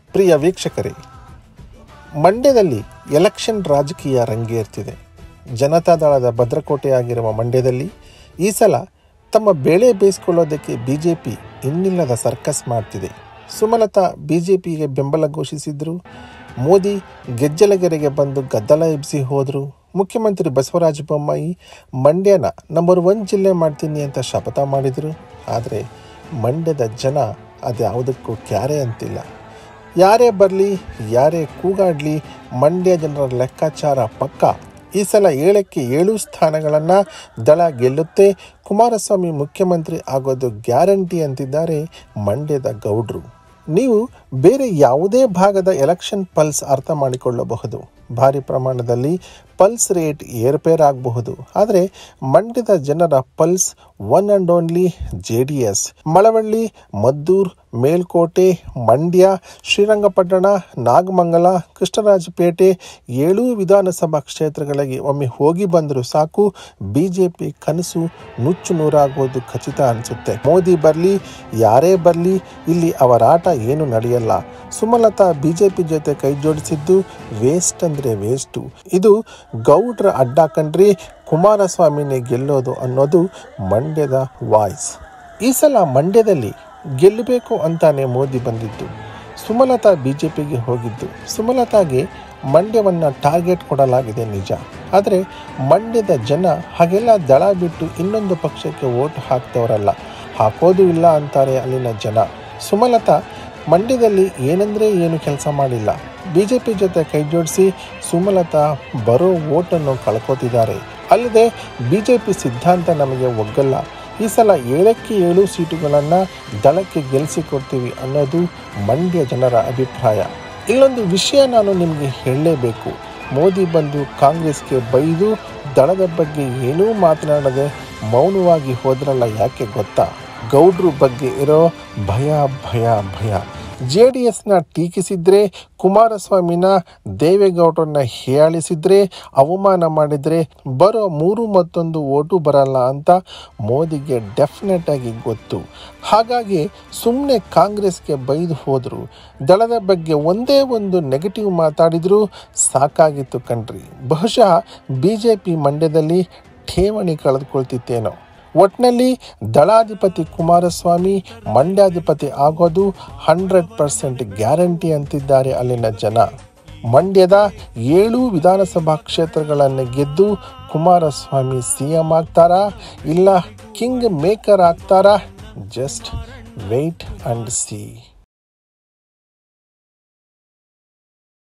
ಪ್ರಿಯ ವೀಕ್ಷಕರೇ ಮಂಡ್ಯದಲ್ಲಿ ಎಲೆಕ್ಷನ್ ರಾಜಕೀಯ ರಂಗೇರ್ತಿದೆ ಜನತಾದಳದ ಭದ್ರಕೋಟೆಯಾಗಿರುವ ಮಂಡ್ಯದಲ್ಲಿ ಈ ಸಲ ತಮ್ಮ ಬೇಳೆ ಬೇಯಿಸ್ಕೊಳ್ಳೋದಕ್ಕೆ ಬಿ ಜೆ ಪಿ ಇನ್ನಿಲ್ಲದ ಸರ್ಕಸ್ ಮಾಡ್ತಿದೆ ಸುಮಲತಾ ಬಿ ಜೆ ಪಿಗೆ ಬೆಂಬಲ ಘೋಷಿಸಿದ್ರು ಮೋದಿ ಗೆಜ್ಜಲಗೆರೆಗೆ ಬಂದು ಗದ್ದಲ ಎಬ್ಸಿ ಹೋದರು ಮುಖ್ಯಮಂತ್ರಿ ಬಸವರಾಜ ಬೊಮ್ಮಾಯಿ ಮಂಡ್ಯನ ನಂಬರ್ ಒನ್ ಜಿಲ್ಲೆ ಮಾಡ್ತೀನಿ ಅಂತ ಶಪಥ ಮಾಡಿದರು ಆದರೆ ಮಂಡ್ಯದ ಜನ ಅದ್ಯಾವುದಕ್ಕೂ ಕ್ಯಾರೆ ಅಂತಿಲ್ಲ ಯಾರೇ ಬರಲಿ ಯಾರೇ ಕೂಗಾಡಲಿ ಮಂಡ್ಯ ಜನರ ಲೆಕ್ಕಾಚಾರ ಪಕ್ಕ ಈ ಸಲ ಏಳಕ್ಕೆ ಏಳು ಸ್ಥಾನಗಳನ್ನು ದಳ ಗೆಲ್ಲುತ್ತೆ ಕುಮಾರಸ್ವಾಮಿ ಮುಖ್ಯಮಂತ್ರಿ ಆಗೋದು ಗ್ಯಾರಂಟಿ ಅಂತಿದ್ದಾರೆ ಮಂಡ್ಯದ ಗೌಡ್ರು ನೀವು ಬೇರೆ ಯಾವುದೇ ಭಾಗದ ಎಲೆಕ್ಷನ್ ಪಲ್ಸ್ ಅರ್ಥ ಮಾಡಿಕೊಳ್ಳಬಹುದು ಭಾರಿ ಪ್ರಮಾಣದಲ್ಲಿ ಪಲ್ಸ್ ರೇಟ್ ಏರ್ಪೇರ್ ಆಗಬಹುದು ಆದರೆ ಮಂಡ್ಯದ ಜನರ pulse one and only J D S Malavalli Maddur Melukote Mandya Srirangapatna Nagamangala Krishnarajapete ಏಳು ವಿಧಾನಸಭಾ ಕ್ಷೇತ್ರಗಳಿಗೆ ಒಮ್ಮೆ ಹೋಗಿ ಬಂದರೂ ಸಾಕು ಬಿ ಜೆ ಪಿ ಕನಸು ನುಚ್ಚು ನೂರಾಗೋದು ಖಚಿತ ಅನಿಸುತ್ತೆ ಮೋದಿ ಬರಲಿ ಯಾರೇ ಬರಲಿ ಇಲ್ಲಿ ಅವರ ಆಟ ಏನು ನಡೆಯಲ್ಲ ಸುಮಲತಾ ಬಿ ಜೆ ಪಿ ಜೊತೆ ಕೈ ಜೋಡಿಸಿದ್ದು ವೇಸ್ಟ್ ಅಂದರೆ ವೇಸ್ಟು ಇದು ಗೌಡ್ರ ಅಡ್ಡ ಕಂಡ್ರಿ ಕುಮಾರಸ್ವಾಮಿನೇ ಗೆಲ್ಲೋದು ಅನ್ನೋದು ಮಂಡ್ಯದ ವಾಯ್ಸ್ ಈ ಸಲ ಮಂಡ್ಯದಲ್ಲಿ ಗೆಲ್ಲಬೇಕು ಅಂತಾನೆ ಮೋದಿ ಬಂದಿದ್ದು ಸುಮಲತಾ ಬಿ ಜೆ ಪಿಗೆ ಹೋಗಿದ್ದು ಸುಮಲತಾಗೆ ಮಂಡ್ಯವನ್ನು ಟಾರ್ಗೆಟ್ ಕೊಡಲಾಗಿದೆ ನಿಜ ಆದರೆ ಮಂಡ್ಯದ ಜನ ಹಾಗೆಲ್ಲ ದಳ ಬಿಟ್ಟು ಇನ್ನೊಂದು ಪಕ್ಷಕ್ಕೆ ವೋಟ್ ಹಾಕ್ತವರಲ್ಲ ಹಾಕೋದು ಇಲ್ಲ ಅಂತಾರೆ ಅಲ್ಲಿನ ಜನ ಸುಮಲತಾ ಮಂಡ್ಯದಲ್ಲಿ ಏನಂದರೆ ಏನು ಕೆಲಸ ಮಾಡಿಲ್ಲ ಬಿ ಜೆ ಪಿ ಜೊತೆ ಕೈ ಜೋಡಿಸಿ ಸುಮಲತಾ ಬರೋ ಓಟನ್ನು ಕಳ್ಕೊತಿದ್ದಾರೆ ಅಲ್ಲದೆ ಬಿ ಜೆ ಪಿ ಸಿದ್ಧಾಂತ ನಮಗೆ ಒಗ್ಗಲ್ಲ ಈ ಸಲ ಏಳಕ್ಕೆ ಏಳು ಸೀಟುಗಳನ್ನು ದಳಕ್ಕೆ ಗೆಲ್ಲಿಸಿಕೊಡ್ತೀವಿ ಅನ್ನೋದು ಮಂಡ್ಯ ಜನರ ಅಭಿಪ್ರಾಯ ಇಲ್ಲೊಂದು ವಿಷಯ ನಾನು ನಿಮಗೆ ಹೇಳಲೇಬೇಕು ಮೋದಿ ಬಂದು ಕಾಂಗ್ರೆಸ್ಗೆ ಬೈದು ದಳದ ಬಗ್ಗೆ ಏನೂ ಮಾತನಾಡದೆ ಮೌನವಾಗಿ ಹೋದ್ರಲ್ಲ ಯಾಕೆ ಗೊತ್ತಾ ಗೌಡ್ರ ಬಗ್ಗೆ ಇರೋ ಭಯ ಭಯ ಭಯ ಜೆ ಡಿ ಎಸ್ನ ಟೀಕಿಸಿದ್ರೆ ಕುಮಾರಸ್ವಾಮಿನ ದೇವೇಗೌಡರನ್ನ ಹೀಯಾಳಿಸಿದ್ರೆ ಅವಮಾನ ಮಾಡಿದರೆ ಬರೋ ಮೂರು ಮತ್ತೊಂದು ಓಟು ಬರಲ್ಲ ಅಂತ ಮೋದಿಗೆ ಡೆಫಿನೆಟ್ ಆಗಿ ಗೊತ್ತು ಹಾಗಾಗಿ ಸುಮ್ಮನೆ ಕಾಂಗ್ರೆಸ್ಗೆ ಬೈದು ಹೋದರು ದಳದ ಬಗ್ಗೆ ಒಂದೇ ಒಂದು ನೆಗೆಟಿವ್ ಮಾತಾಡಿದರೂ ಸಾಕಾಗಿತ್ತು ಕಣ್ರಿ ಬಹುಶಃ ಬಿ ಜೆ ಪಿ ಮಂಡ್ಯದಲ್ಲಿ ಠೇವಣಿ ಕಳೆದುಕೊಳ್ತಿತ್ತೇನೋ ಒಟ್ಟಿನಲ್ಲಿ ದಳಾಧಿಪತಿ ಕುಮಾರಸ್ವಾಮಿ ಮಂಡ್ಯಾಧಿಪತಿ ಆಗೋದು ಹಂಡ್ರೆಡ್ ಪರ್ಸೆಂಟ್ ಗ್ಯಾರಂಟಿ ಅಂತಿದ್ದಾರೆ ಅಲ್ಲಿನ ಜನ ಮಂಡ್ಯದ ಏಳು ವಿಧಾನಸಭಾ ಕ್ಷೇತ್ರಗಳನ್ನು ಗೆದ್ದು ಕುಮಾರಸ್ವಾಮಿ ಸಿ ಎಂ ಆಗ್ತಾರಾ ಇಲ್ಲ ಕಿಂಗ್ ಮೇಕರ್ ಆಗ್ತಾರಾ ಜಸ್ಟ್ ವೆಯ್ಟ್ ಅಂಡ್ ಸಿ